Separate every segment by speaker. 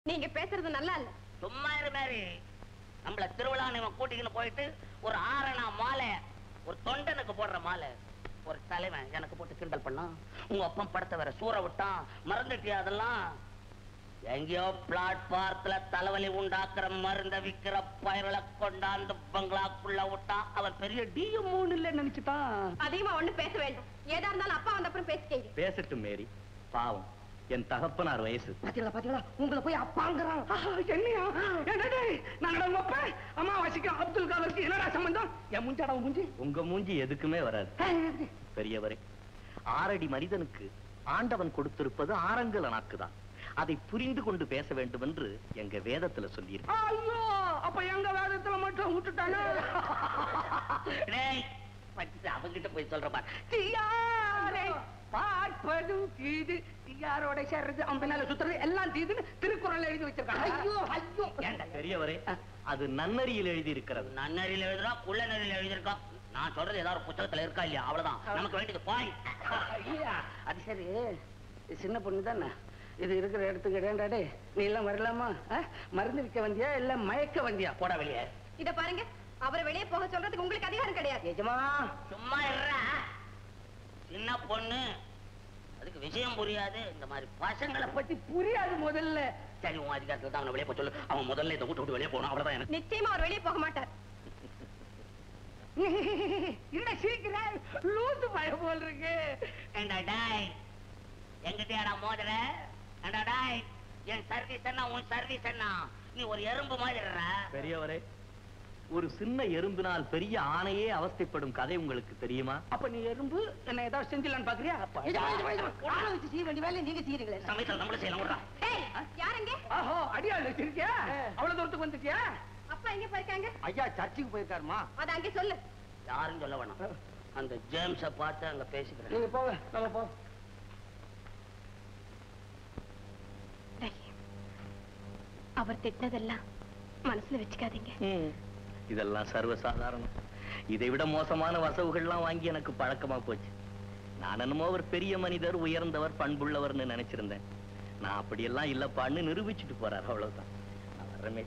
Speaker 1: நீங்க பேசுறது நல்லா இல்ல
Speaker 2: சும்மா இரு மேரி நம்மள திருவிழான்னு இவன் கூட்டிக்கின்னு போயிட்டு ஒரு ஆரணா மாலை ஒரு தொண்டனுக்கு போடுற மாலை ஒரு தலைவன் எனக்கு போட்டு கிண்டல் பண்ணான் உங்க அப்பன் படத்தை வேற சூற விட்டான் மறந்துட்டியா அதெல்லாம் எங்கேயோ பிளாட்பாரத்துல தலைவலி உண்டாக்குற மருந்த விக்கிற பயிரலை கொண்டாந்து பங்களாக்குள்ள விட்டான் அவன் பெரிய டிஎம் மூணு இல்ல நினைச்சுட்டான்
Speaker 1: அதிகமா ஒண்ணு பேச வேண்டாம் ஏதா இருந்தாலும் அப்பா வந்த அப்புறம் பேசிக்கங்க
Speaker 3: பேசட்டும் மேரி பாவம் என் தகப்பனார் வயசு
Speaker 4: பாத்தீங்களா பாத்தீங்களா உங்களை போய் அப்பாங்கிறான் என்னையா என்னடே நாங்க உங்க அப்பா அம்மாவாசிக்கு அப்துல் காதருக்கு என்னடா சம்பந்தம் என் முஞ்சாடா உன் முஞ்சி
Speaker 3: உங்க மூஞ்சி எதுக்குமே வராது பெரியவரே ஆறடி மனிதனுக்கு ஆண்டவன் கொடுத்திருப்பது ஆரங்கல நாக்குதான் அதை புரிந்து கொண்டு பேச வேண்டும் என்று எங்க வேதத்துல சொல்லியிருக்கு
Speaker 4: ஐயோ அப்ப எங்க வேதத்துல மட்டும் விட்டுட்டானே
Speaker 2: டேய், பட்டு அவங்கிட்ட போய் சொல்ற பாரு
Speaker 4: தீயாரை பார்ப்பதும் தீது தீயாரோட சேர்றது அவன் பின்னால சுத்துறது எல்லாம் தீதுன்னு திருக்குறள் எழுதி வச்சிருக்காங்க ஐயோ ஐயோ
Speaker 2: ஏன்டா
Speaker 3: பெரியவரே அது நன்னறியில் எழுதி இருக்கிறது
Speaker 2: நன்னறியில் எழுதுறான் குள்ள நெறியில் எழுதியிருக்கான் நான் சொல்றது ஏதாவது ஒரு புத்தகத்துல இருக்கா இல்லையா அவ்வளவுதான் நமக்கு வேண்டியது பாய்
Speaker 4: ஐயா, அது சரி இது சின்ன பொண்ணு தானே இது இருக்கிற இடத்துக்கு இடண்டாடே நீ எல்லாம் வரலாமா ஆ? மருந்து விற்க வந்தியா இல்ல மயக்க வந்தியா
Speaker 2: போட வெளியே
Speaker 1: இத பாருங்க அவரை வெளியே போக சொல்றதுக்கு உங்களுக்கு அதிகாரம் கிடையாது
Speaker 4: எஜமா
Speaker 2: சும்மா இருடா சின்ன பொண்ணு அதுக்கு விஷயம் புரியாது இந்த மாதிரி பசங்களை பத்தி
Speaker 4: பத்தி புரியாது முதல்ல
Speaker 2: சரி உன் அதிகாரத்துல தான் அவனை வெளியே போக சொல்லு அவன் முதல்ல இதை விட்டு விட்டு வெளியே போகணும் அவ்வளவுதான் எனக்கு
Speaker 1: நிச்சயமா அவர் வெளியே போக மாட்டார்
Speaker 4: என்ன சிரிக்கிற லூசு பயம் போல் இருக்கு
Speaker 2: ஏண்டா டாய் எங்கிட்டயாடா மோதுற ஏண்டா டாய் என் சர்வீஸ் என்ன உன் சர்வீஸ் என்ன நீ ஒரு எறும்பு மாதிரிடா
Speaker 3: பெரியவரே ஒரு சின்ன எறும்பினால் பெரிய ஆணையே அவஸ்தைப்படும் கதை உங்களுக்கு தெரியுமா
Speaker 4: அப்ப நீ எறும்பு என்ன ஏதாவது செஞ்சிடலான்னு பாக்குறியா ஆளை வச்சு செய்ய வேண்டிய வேலையை நீங்க செய்யறீங்களே
Speaker 2: சமயத்துல நம்மளும் செய்யலாம் விடுறா
Speaker 1: ஏய், யாருங்க
Speaker 4: ஆஹோ அடியாள் வச்சிருக்கியா அவ்வளவு தூரத்துக்கு வந்துட்டியா
Speaker 1: அப்பா எங்க போயிருக்காங்க
Speaker 4: ஐயா சர்ச்சுக்கு போயிருக்காருமா
Speaker 1: அத அங்கே சொல்லு
Speaker 2: யாரும் சொல்ல வேணாம் அந்த ஜேம்ஸ பார்த்து அங்க பேசிக்கிறேன்
Speaker 4: நீங்க போங்க நம்ம போ
Speaker 1: ரஹீம், அவர் திட்டினதெல்லாம் மனசுல வச்சுக்காதீங்க
Speaker 3: இதெல்லாம் சர்வசாதாரணம் இதை விட மோசமான வசவுகள்லாம் வாங்கி எனக்கு பழக்கமா போச்சு நான் என்னமோ அவர் பெரிய மனிதர் உயர்ந்தவர் பண்புள்ளவர்னு நினைச்சிருந்தேன் நான் அப்படியெல்லாம் இல்லப்பான்னு நிரூபிச்சுட்டு போறாரு அவ்வளவுதான் நான் வர்றேன்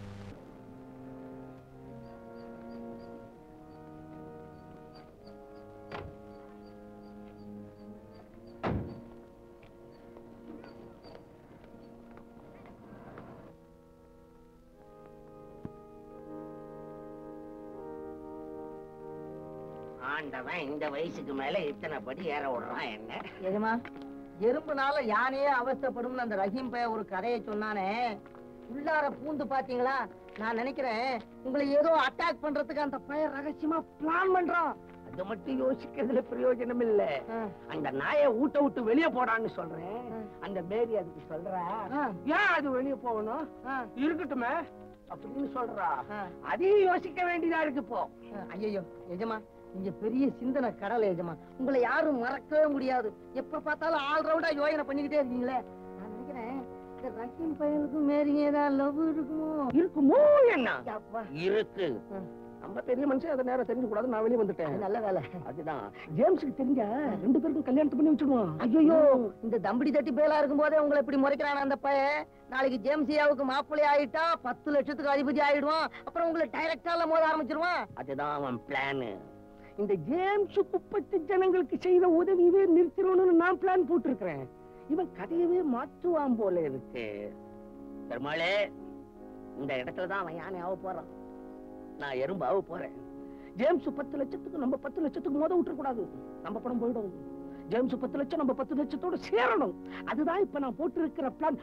Speaker 2: ஆண்டவன் இந்த வயசுக்கு மேல இத்தனை படி ஏற விடுறான் என்ன
Speaker 4: எஜமா எறும்புனால யானையே அவஸ்தைப்படும்னு அந்த ரஹீம் பைய ஒரு கதையை சொன்னானே உள்ளார பூந்து பாத்தீங்களா நான் நினைக்கிறேன் உங்களை ஏதோ அட்டாக் பண்றதுக்கு அந்த பையன் ரகசியமா பிளான் பண்றான்
Speaker 2: அது மட்டும் யோசிக்கிறதுல பிரயோஜனம் இல்ல அந்த நாயை ஊட்ட விட்டு வெளியே போடான்னு சொல்றேன் அந்த மேரி அதுக்கு சொல்றா ஏன் அது வெளியே போகணும் இருக்கட்டுமே அப்படின்னு சொல்றா அதையும் யோசிக்க வேண்டியதா இருக்கு இப்போ
Speaker 4: ஐயோ எஜமா நீங்க பெரிய சிந்தனை கடல் எஜமா உங்களை யாரும் மறக்கவே முடியாது எப்ப பார்த்தாலும் ஆல் ரவுண்டா யோசனை பண்ணிக்கிட்டே இருக்கீங்களே நான் நினைக்கிறேன் இந்த ரஹீம் பையனுக்கும் மேரிங்க ஏதாவது லவ் இருக்குமோ
Speaker 2: இருக்குமோ என்ன
Speaker 4: அப்பா,
Speaker 2: இருக்கு
Speaker 4: ம்.
Speaker 2: நம்ம பெரிய மனுஷன் அதை நேரம் தெரிஞ்சு கூடாது நான் வெளியே வந்துட்டேன்
Speaker 4: அது நல்ல வேலை
Speaker 2: அதுதான் ஜேம்ஸுக்கு தெரிஞ்சா ரெண்டு பேருக்கும் கல்யாணத்தை பண்ணி வச்சிடுவான்
Speaker 4: ஐயோ இந்த தம்படி தட்டி பேலா இருக்கும் போதே உங்களை இப்படி முறைக்கிறான அந்த பையன் நாளைக்கு ஜேம்சியாவுக்கு மாப்பிள்ளை ஆயிட்டா பத்து லட்சத்துக்கு அதிபதி ஆயிடுவான் அப்புறம் உங்களை டைரக்டால மோத ஆரம்பிச்சிருவான்
Speaker 2: அதுதான் அவன் பிளான் இந்த ஜேம்ஸ் குப்பத்து ஜனங்களுக்கு செய்த உதவியவே நிறுத்திடணும்னு நான் பிளான் போட்டிருக்கிறேன் இவன் கதையவே மாற்றுவான் போல இருக்கு பெருமாளே இந்த இடத்துல தான் அவன் யானை ஆக போறான் நான் எறும்பு ஆக போறேன் ஜேம்ஸ் பத்து லட்சத்துக்கு நம்ம பத்து லட்சத்துக்கு மோத விட்டுற கூடாது நம்ம படம் போயிடும் ஜேம்ஸ் பத்து லட்சம் நம்ம பத்து லட்சத்தோட சேரணும் அதுதான் இப்ப நான் போட்டு இருக்கிற பிளான்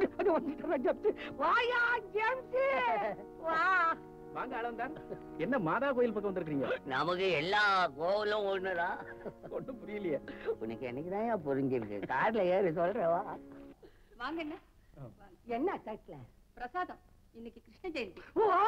Speaker 2: வாயா ஜேம்ஸ் வா
Speaker 3: வாங்க அளந்தான் என்ன மாதா கோயில் பக்கம் வந்திருக்கீங்க
Speaker 2: நமக்கு எல்லா கோவிலும் ஒண்ணுதான்
Speaker 3: ஒன்றும் புரியலையே
Speaker 2: உனக்கு என்னைக்குதான் புரிஞ்சிருக்கு கார்ல ஏறி சொல்றவா
Speaker 1: வாங்க என்ன
Speaker 4: என்ன தட்டுல
Speaker 1: பிரசாதம் இன்னைக்கு கிருஷ்ண ஜெயந்தி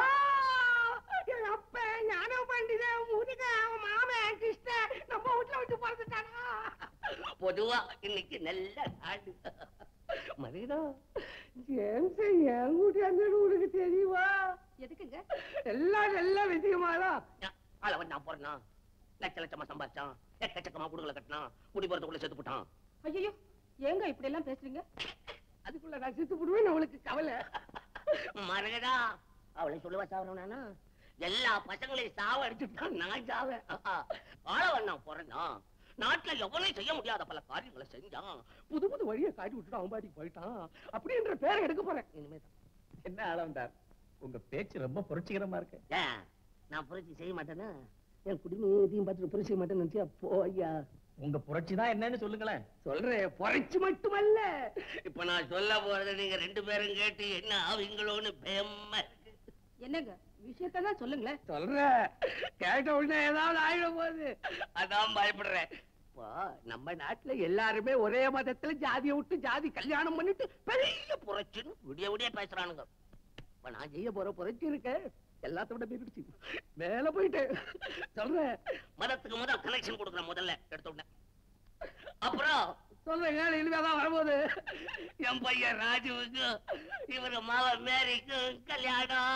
Speaker 4: அப்ப ஞான பண்டித முருக அவன் மாமன் கிருஷ்ண நம்ம வீட்டுல விட்டு பிறந்துட்டானா
Speaker 2: பொதுவா இன்னைக்கு நல்ல நாடு மதியடா
Speaker 4: ஜேம்ஸ் என் கூட்டி உனக்கு தெரியுமா
Speaker 1: எதுக்குங்க
Speaker 4: எல்லாம் நல்ல விஷயமாதான்
Speaker 2: அளவன் நான் போறான் லட்ச லட்சமா சம்பாதிச்சான் எக்கச்சக்கமா குடுகளை கட்டினான் குடி போறதுக்குள்ள செத்து போட்டான்
Speaker 1: ஐயோ ஏங்க இப்படி எல்லாம் பேசுறீங்க
Speaker 2: அதுக்குள்ள நான் செத்து போடுவேன் அவளுக்கு கவலை
Speaker 3: மரகதா அவளை சொல்லுவா சாவறானா எல்லா பசங்களையும் சாவ அடிச்சுட்டு தான் நான் சாவேன் ஆள வண்ணான் பிறந்தான் நாட்டுல எவனையும் செய்ய முடியாத பல காரியங்களை செஞ்சான்
Speaker 2: புது புது வழியை காட்டி விட்டுட்டு அவன் பாட்டிக்கு போயிட்டான் அப்படின்ற பேரை எடுக்க போறேன் இனிமேதான்
Speaker 3: என்ன ஆளவந்தார் உங்க பேச்சு ரொம்ப புரட்சிகரமா இருக்கு
Speaker 2: ஏன் நான் புரட்சி செய்ய மாட்டேன்னா என் குடும்பத்தையும் பார்த்துட்டு புரட்சி செய்ய மாட்டேன்னு நினைச்சியா போய்யா
Speaker 3: உங்க புரட்சி தான் என்னன்னு சொல்லுங்களேன்
Speaker 2: சொல்றேன் புரட்சி மட்டுமல்ல
Speaker 3: இப்ப நான் சொல்ல போறது நீங்க ரெண்டு பேரும் கேட்டு என்ன ஆவீங்களோன்னு பயமா இருக்கு
Speaker 1: என்னங்க விஷயத்தான் சொல்லுங்களேன்
Speaker 2: சொல்றேன் கேட்ட உடனே ஏதாவது ஆயிட போகுது
Speaker 3: அதான் பயப்படுறேன்
Speaker 2: இப்போ நம்ம நாட்டுல எல்லாருமே ஒரே மதத்துல ஜாதியை விட்டு ஜாதி கல்யாணம் பண்ணிட்டு பெரிய
Speaker 3: புரட்சின்னு விடிய விடிய பேசுறானுங்க
Speaker 2: இப்ப நான் செய்ய போற புரட்சி இருக்க எல்லாத்த விட பெருச்சு மேல போயிட்டேன் சொல்றேன்
Speaker 3: மதத்துக்கு முதல் கனெக்ஷன் கொடுக்குற முதல்ல எடுத்த உடனே அப்புறம்
Speaker 2: சொல்றேன் ஏழு இனிமேதான் வரும்போது
Speaker 3: என் பையன் ராஜுவுக்கு இவரு மாவ மேரிக்கு கல்யாணம்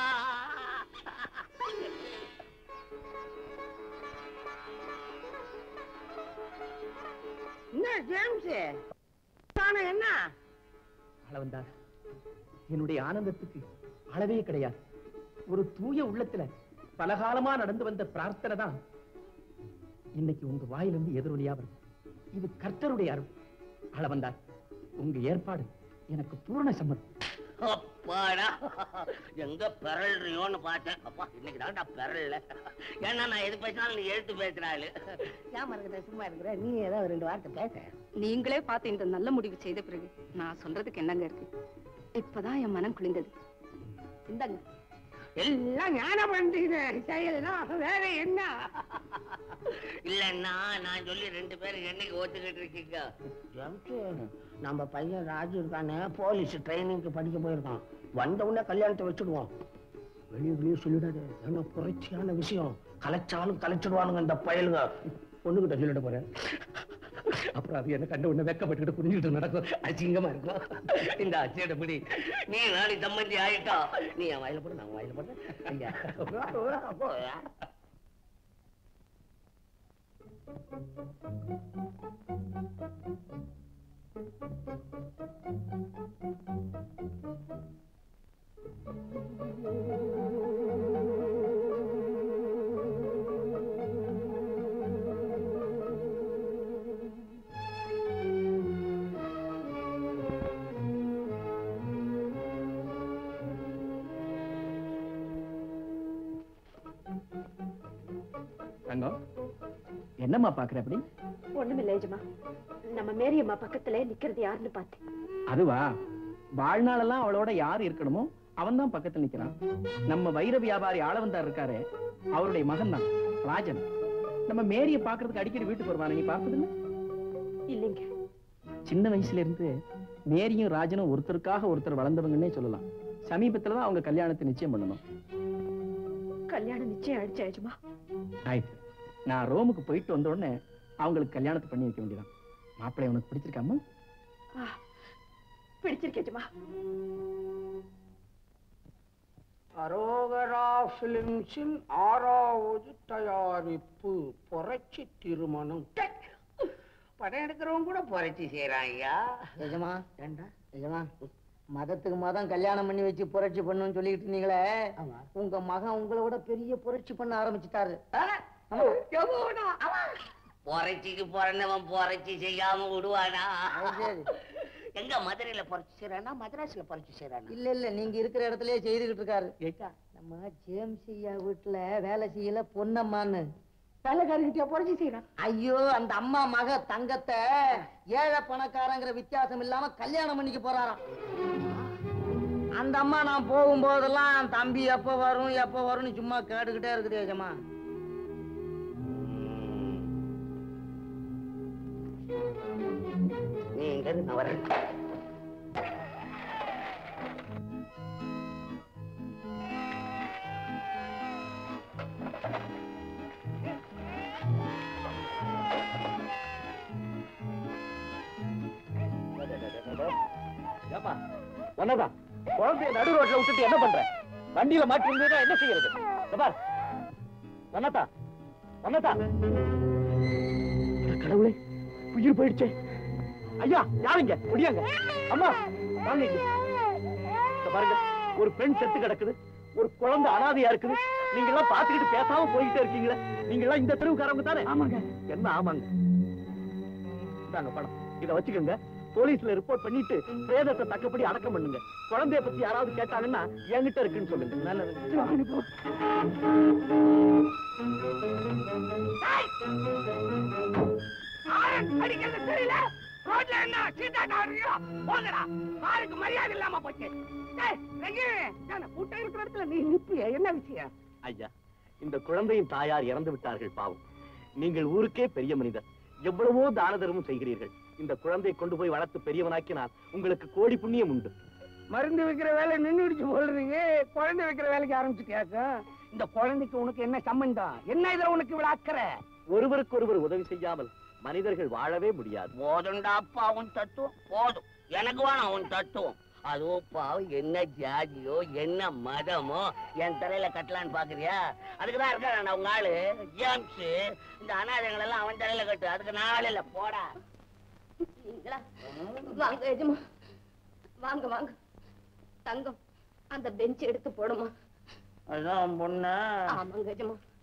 Speaker 2: என்ன ஜேம்ஸ் நானு என்ன
Speaker 5: அளவந்தார் என்னுடைய ஆனந்தத்துக்கு அளவே கிடையாது ஒரு தூய உள்ளத்துல பலகாலமா நடந்து வந்த பிரார்த்தனை தான் இன்னைக்கு உங்க வாயிலிருந்து எதிரொலியா வருது இது கர்த்தருடைய அருள் அளவந்தார் உங்க ஏற்பாடு எனக்கு பூரண சம்மதம்
Speaker 3: அப்பாடா எங்க பெறல்றியோன்னு பார்த்தேன் அப்பா இன்னைக்கு தான் நான் பெறல ஏன்னா நான் எது பேசினாலும் நீ எழுத்து பேசுறாளு
Speaker 2: ஏன் மறக்கிட்ட சும்மா இருக்கிற நீ ஏதாவது ரெண்டு வார்த்தை பேச
Speaker 1: நீங்களே பார்த்து இந்த நல்ல முடிவு செய்த பிறகு நான் சொல்றதுக்கு என்னங்க இருக்கு இப்பதான் என் மனம் குளிந்தது இந்தாங்க
Speaker 2: எல்லாம் ஞான பண்டிகை செயலாம் வேற என்ன
Speaker 3: இல்லன்னா நான் சொல்லி ரெண்டு பேரும் என்னைக்கு ஒத்துக்கிட்டு இருக்கீங்க
Speaker 2: நம்ம பையன் ராஜு இருக்கானே போலீஸ் ட்ரைனிங்க்கு படிக்க போயிருக்கான் வந்த உடனே கல்யாணத்தை வச்சுடுவோம் வெளியே வெளியே சொல்லிடாது ஏன்னா புரட்சியான விஷயம் கலைச்சாலும் கலைச்சிடுவானுங்க இந்த பயலுங்க பொண்ணுகிட்ட சொல்லிட போறேன் அப்புறம் அது என்ன கண்ட உடனே வெக்கப்பட்டுக்கிட்டு புரிஞ்சுக்கிட்டு நடக்கும் அசிங்கமா இருக்கும் இந்த அச்சியோட பிடி
Speaker 3: நீ நாளைக்கு சம்பந்தி ஆயிட்டா
Speaker 2: நீ என் வாயில போடு நான் உன் வாயில போடுறேன் ஐயா போயா
Speaker 5: தங்கம் என்னம்மா பாக்குற அப்படி
Speaker 1: ஒண்ணுமில்ல ஏஜமா நம்ம மேரியம்மா பக்கத்துல நிக்கிறது யாருன்னு பார்த்தேன்
Speaker 5: அதுவா வாழ்நாளெல்லாம் அவளோட யார் இருக்கணுமோ அவன் தான் பக்கத்துல நிக்கிறான் நம்ம வைர வியாபாரி ஆளவந்தார் இருக்காரு அவருடைய மகன் தான் ராஜன் நம்ம மேரிய பாக்குறதுக்கு அடிக்கடி வீட்டுக்கு வருவாங்க நீ பார்த்ததில்ல
Speaker 1: இல்லைங்க
Speaker 5: சின்ன வயசுல இருந்து மேரியும் ராஜனும் ஒருத்தருக்காக ஒருத்தர் வளர்ந்தவங்கன்னே சொல்லலாம் சமீபத்துல தான் அவங்க கல்யாணத்தை நிச்சயம் பண்ணணும்
Speaker 1: கல்யாணம் நிச்சயம் ஆயிடுச்சு ஏஜமா
Speaker 5: ஆயிட்டு நான் ரோமுக்கு போயிட்டு வந்த உடனே அவங்களுக்கு கல்யாணத்தை பண்ணி வைக்க வேண்டியதான் மாப்பிள்ளை உனக்கு பிடிச்சிருக்காமா
Speaker 1: பிடிச்சிருக்கு ஏஜமா
Speaker 2: அரோகரா பிலிம்ஸின் ஆறாவது தயாரிப்பு புரட்சி திருமணம் டக். படம் எடுக்கிறவங்க கூட புரட்சி செய்யறான் ஐயா
Speaker 4: எஜமா ஏண்டா எஜமா மதத்துக்கு மதம் கல்யாணம் பண்ணி வச்சு புரட்சி பண்ணுன்னு சொல்லிட்டு இருந்தீங்களே
Speaker 2: ஆமா.
Speaker 4: உங்க மகன் உங்களை விட பெரிய புரட்சி பண்ண ஆரம்பிச்சுட்டாரு
Speaker 2: எவ்வளவுடா?
Speaker 3: புரட்சிக்கு பிறந்தவன் புரட்சி செய்யாம விடுவானா
Speaker 4: அது சரி.
Speaker 3: எங்க மதுரையில புரட்சி செய்யறானா மദ്രാஸ்ல புரட்சி செய்யறானா
Speaker 4: இல்ல இல்ல நீங்க இருக்கிற இடத்துலயே செய்துகிட்டு இருக்காரு
Speaker 2: ஏட்டா,
Speaker 4: நம்ம ஜேம்ஸ் ஐயா வீட்டுல வேலை செய்யல பொன்னம்மான்னு
Speaker 2: வேலைக்காரங்கிட்டயா புரட்சி செய்யறான்
Speaker 4: ஐயோ அந்த அம்மா மக தங்கத்தை ஏழை பணக்காரங்கிற வித்தியாசம் இல்லாம கல்யாணம் பண்ணிக்க போறாராம் அந்த அம்மா நான் போகும்போதெல்லாம் தம்பி எப்ப வரும் எப்ப வரும்னு சும்மா கேட்டுக்கிட்டே இருக்குது ஏஜமா
Speaker 3: நீ எங்க இரு, நான் வரேன்
Speaker 5: ஏப்பா ஒன்னதான் குழந்தைய நடு ரோட்ல விட்டுட்டு என்ன பண்ற வண்டியில மாட்டி இருந்ததுன்னா என்ன செய்யறது இதோ பார் ஒன்னதா ஒன்னதா கடவுளே உயிர் போயிடுச்சே ஐயா யாருங்க முடியாங்க அம்மா வாங்க இங்க. இங்க பாருங்க ஒரு பெண் செத்து கிடக்குது ஒரு குழந்தை அனாதையா இருக்குது நீங்க எல்லாம் பாத்துக்கிட்டு பேசாம போயிட்டே இருக்கீங்களே நீங்க எல்லாம் இந்த தெருவுக்காரங்க தானே ஆமாங்க என்ன ஆமாங்க இந்தாங்க பணம் இத வச்சுக்கோங்க போலீஸ்ல ரிப்போர்ட் பண்ணிட்டு பிரேதத்தை தக்கபடி அடக்கம் பண்ணுங்க குழந்தைய பத்தி யாராவது கேட்டாங்கன்னா என்கிட்ட இருக்குன்னு சொல்லுங்க நல்லது
Speaker 2: அடிக்கிறது தெரியல ரோட்ல என்ன சீட்டாட்டா இருக்கீங்களா போங்கடா காருக்கு மரியாதை இல்லாம போச்சு டேய், ரங்கி, நான் கூட்டம் இருக்கிற இடத்துல நீ நிப்பிய என்ன விஷயம்
Speaker 5: ஐயா இந்த குழந்தையின் தாயார் இறந்து விட்டார்கள் பாவம் நீங்கள் ஊருக்கே பெரிய மனிதர் எவ்வளவோ தான தர்மம் செய்கிறீர்கள் இந்த குழந்தையை கொண்டு போய் வளர்த்து பெரியவனாக்கினால் உங்களுக்கு கோடி புண்ணியம் உண்டு
Speaker 2: மருந்து வைக்கிற வேலை நின்னுடுச்சு போடுறீங்க குழந்தை வைக்கிற வேலைக்கு ஆரம்பிச்சுட்டியாக்கா இந்த குழந்தைக்கு உனக்கு என்ன சம்பந்தம் என்ன இதுல உனக்கு இவ்வளவு அக்கறை
Speaker 5: ஒருவருக்கொருவர் உதவி செய்யாமல் மனிதர்கள் வாழவே முடியாது
Speaker 2: போதுண்டாப்பா உன் தத்துவம் போதும் எனக்கு வேணாம் உன் தத்துவம் அதுவும் பாவம் என்ன ஜாதியோ என்ன மதமோ என் தலையில கட்டலான்னு பாக்குறியா அதுக்குதான் இருக்கான் உங்க ஆளு ஜேம்ஸ் இந்த அனாதைகள் எல்லாம் அவன் தலையில கட்டு அதுக்கு நாள் இல்ல போடா
Speaker 1: நீங்களா வாங்க எஜமா வாங்க வாங்க தங்கம் அந்த பெஞ்ச் எடுத்து போடுமா
Speaker 2: அதான் பொண்ணு
Speaker 1: ஆமாங்க எஜமா